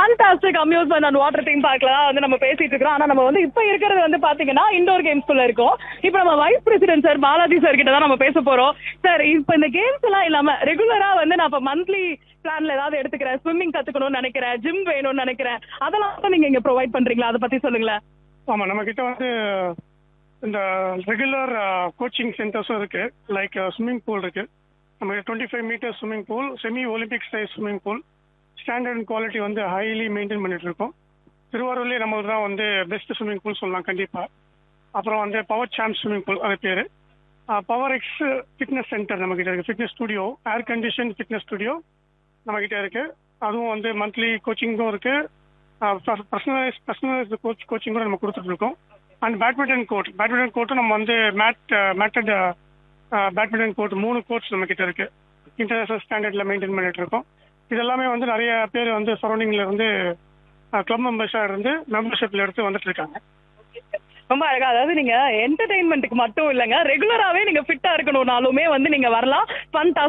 fantastic amusement and water theme பார்க்ல தான் வந்து நம்ம பேசிட்டு இருக்கோம் ஆனா நம்ம வந்து இப்ப இருக்கிறது வந்து பாத்தீங்கன்னா இண்டோர் கேம்ஸ்குள்ள இருக்கோம் இப்போ நம்ம vice president sir Balaji sir கிட்ட தான் நம்ம பேச போறோம் சார் இப்போ இந்த கேம்ஸ் எல்லாம் இல்லாம ரெகுலரா வந்து நான் இப்ப மந்த்லி பிளான்ல ஏதாவது எடுத்துக்கிறேன் ஸ்விம்மிங் கத்துக்கணும்னு நினைக்கிறேன் ஜிம் வேணும்னு நினைக்கிறேன் அதெல்லாம் வந்து நீங்க இங்க ப்ரொவைட் பண்றீங்களா அதை பத்தி சொல்லுங்களேன் ஆமாம் நம்ம கிட்ட வந்து இந்த ரெகுலர் கோச்சிங் சென்டர்ஸும் இருக்கு லைக் ஸ்விம்மிங் பூல் இருக்கு நம்ம twenty five metre swimming pool semi Olympic size swimming pool standard and quality வந்து ஹைலி மெயின்டைன் பண்ணிட்டு இருக்கோம் திருவாரூர்லேயே நம்ம தான் வந்து பெஸ்ட் ஸ்விம்மிங் பூல் சொல்லலாம் கண்டிப்பாக அப்புறம் வந்து பவர் சாம்ப் ஸ்விம்மிங் பூல் அது பேர் பவர் எக்ஸ் ஃபிட்னஸ் சென்டர் நம்ம கிட்ட இருக்கு fitness studio air condition fitness studio நம்ம கிட்ட இருக்கு அதுவும் வந்து மந்த்லி கோச்சிங்கும் இருக்கு பர்சனலைஸ் பர்சனலைஸ் கோச் கோச்சிங் கூட நம்ம கொடுத்துட்டு இருக்கோம் அண்ட் பேட்மிண்டன் கோர்ட் பேட்மிண்டன் கோர்ட்டும் நம்ம வந்து மேட் மேட்டட் பேட்மிண்டன் கோர்ட் மூணு கோர்ட்ஸ் நம்ம கிட்ட இருக்கு இன்டர்நேஷனல் ஸ்டாண்டர்ட்ல மெயின்டைன் பண்ணிட்டு இருக்கோம் இது எல்லாமே வந்து நிறைய பேர் வந்து சரௌண்டிங்ல இருந்து கிளப் மெம்பர்ஸா இருந்து மெம்பர்ஷிப்ல எடுத்து வந்துட்டு இருக்காங்க ரொம்ப அழகா அதாவது நீங்க என்டர்டைன்மெண்ட்டுக்கு மட்டும் இல்லைங்க ரெகுலராவே நீங்க ஃபிட்டா இருக்கணும்னாலுமே வந்து நீங்க வரலாம் ஃபன்